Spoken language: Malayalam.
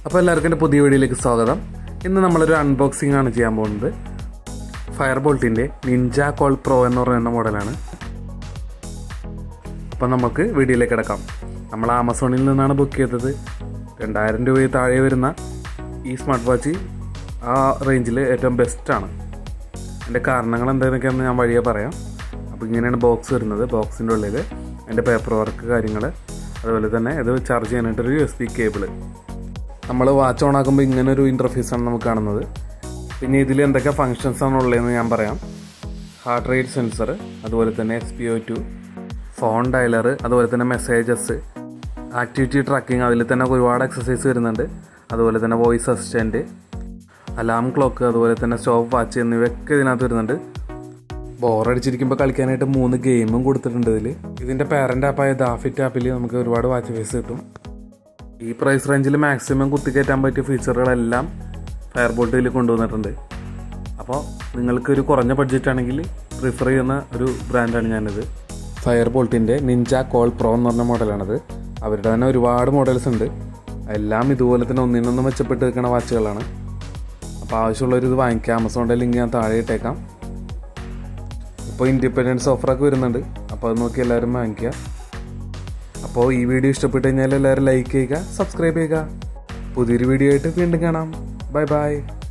അപ്പോൾ എല്ലാവർക്കും എൻ്റെ പുതിയ വീഡിയോയിലേക്ക് സ്വാഗതം ഇന്ന് നമ്മളൊരു അൺബോക്സിംഗ് ആണ് ചെയ്യാൻ പോകുന്നത് ഫയർ ബോൾട്ടിൻ്റെ നിഞ്ച കോൾ പ്രോ എന്ന് പറയുന്ന മോഡലാണ് അപ്പോൾ നമുക്ക് വീഡിയോയിലേക്ക് കിടക്കാം നമ്മൾ ആമസോണിൽ നിന്നാണ് ബുക്ക് ചെയ്തത് രണ്ടായിരം രൂപയിൽ താഴെ വരുന്ന ഈ സ്മാർട്ട് വാച്ച് ആ റേഞ്ചിൽ ഏറ്റവും ബെസ്റ്റാണ് അതിൻ്റെ കാരണങ്ങൾ എന്തൊക്കെയാണെന്ന് ഞാൻ വഴിയെ പറയാം അപ്പോൾ ഇങ്ങനെയാണ് ബോക്സ് വരുന്നത് ബോക്സിൻ്റെ ഉള്ളിൽ അതിൻ്റെ പേപ്പർ വർക്ക് കാര്യങ്ങൾ അതുപോലെ തന്നെ ഇത് ചാർജ് ചെയ്യാനായിട്ടൊരു യു എസ് ബി കേബിള് നമ്മൾ വാച്ച് ഓൺ ആക്കുമ്പോൾ ഇങ്ങനെ ഒരു ഇൻ്റർഫേസാണ് നമുക്ക് കാണുന്നത് പിന്നെ ഇതിൽ എന്തൊക്കെ ഫങ്ഷൻസ് ആണ് ഉള്ളതെന്ന് ഞാൻ പറയാം ഹാർട്ട് റേറ്റ് സെൻസർ അതുപോലെ തന്നെ S P O two phone dialer അതുപോലെ തന്നെ മെസ്സേജസ് ആക്ടിവിറ്റി ട്രാക്കിംഗ് അതിൽ തന്നെ ഒരുപാട് എക്സസൈസ് വരുന്നുണ്ട് അതുപോലെ തന്നെ വോയിസ് അസിസ്റ്റൻറ്റ് അലാം ക്ലോക്ക് അതുപോലെ തന്നെ സ്റ്റോപ്പ് വാച്ച് എന്നിവയൊക്കെ ഇതിനകത്ത് വരുന്നുണ്ട് ബോറടിച്ചിരിക്കുമ്പോൾ കളിക്കാനായിട്ട് മൂന്ന് ഗെയിമും കൊടുത്തിട്ടുണ്ട് ഇതിൽ ഇതിൻ്റെ പാരൻ്റ് ആപ്പായ ദാഫിറ്റ് ആപ്പിൽ നമുക്ക് ഒരുപാട് വാച്ച് ഫേസ് കിട്ടും ഈ പ്രൈസ് റേഞ്ചിൽ മാക്സിമം കുത്തിക്കയറ്റാൻ പറ്റിയ ഫീച്ചറുകളെല്ലാം ഫയർ ബോൾട്ടിൽ കൊണ്ടുവന്നിട്ടുണ്ട് അപ്പോൾ നിങ്ങൾക്കൊരു കുറഞ്ഞ ബഡ്ജറ്റ് ആണെങ്കിൽ പ്രിഫർ ചെയ്യുന്ന ഒരു ബ്രാൻഡാണ് ഞാനിത് ഫയർ ബോൾട്ടിൻ്റെ നിഞ്ച കോൾ പ്രോ എന്ന് പറഞ്ഞ മോഡലാണത് അവരുടെ തന്നെ ഒരുപാട് മോഡൽസ് ഉണ്ട് എല്ലാം ഇതുപോലെ തന്നെ ഒന്നിനൊന്നും മെച്ചപ്പെട്ട് നിൽക്കുന്ന വാച്ചുകളാണ് അപ്പോൾ ആവശ്യമുള്ളവർ ഇത് വാങ്ങിക്കാം ആമസോണിൻ്റെ ലിങ്ക് ഞാൻ താഴെ ഇട്ടേക്കാം ഇപ്പോൾ ഇൻഡിപെൻഡൻസ് ഓഫറൊക്കെ വരുന്നുണ്ട് അപ്പോൾ അത് നോക്കി എല്ലാവരും വാങ്ങിക്കുക അപ്പോൾ ഈ വീഡിയോ ഇഷ്ടപ്പെട്ട് കഴിഞ്ഞാൽ എല്ലാവരും ലൈക്ക് ചെയ്യുക സബ്സ്ക്രൈബ് ചെയ്യുക പുതിയൊരു വീഡിയോ ആയിട്ട് വീണ്ടും കാണാം ബൈ ബൈ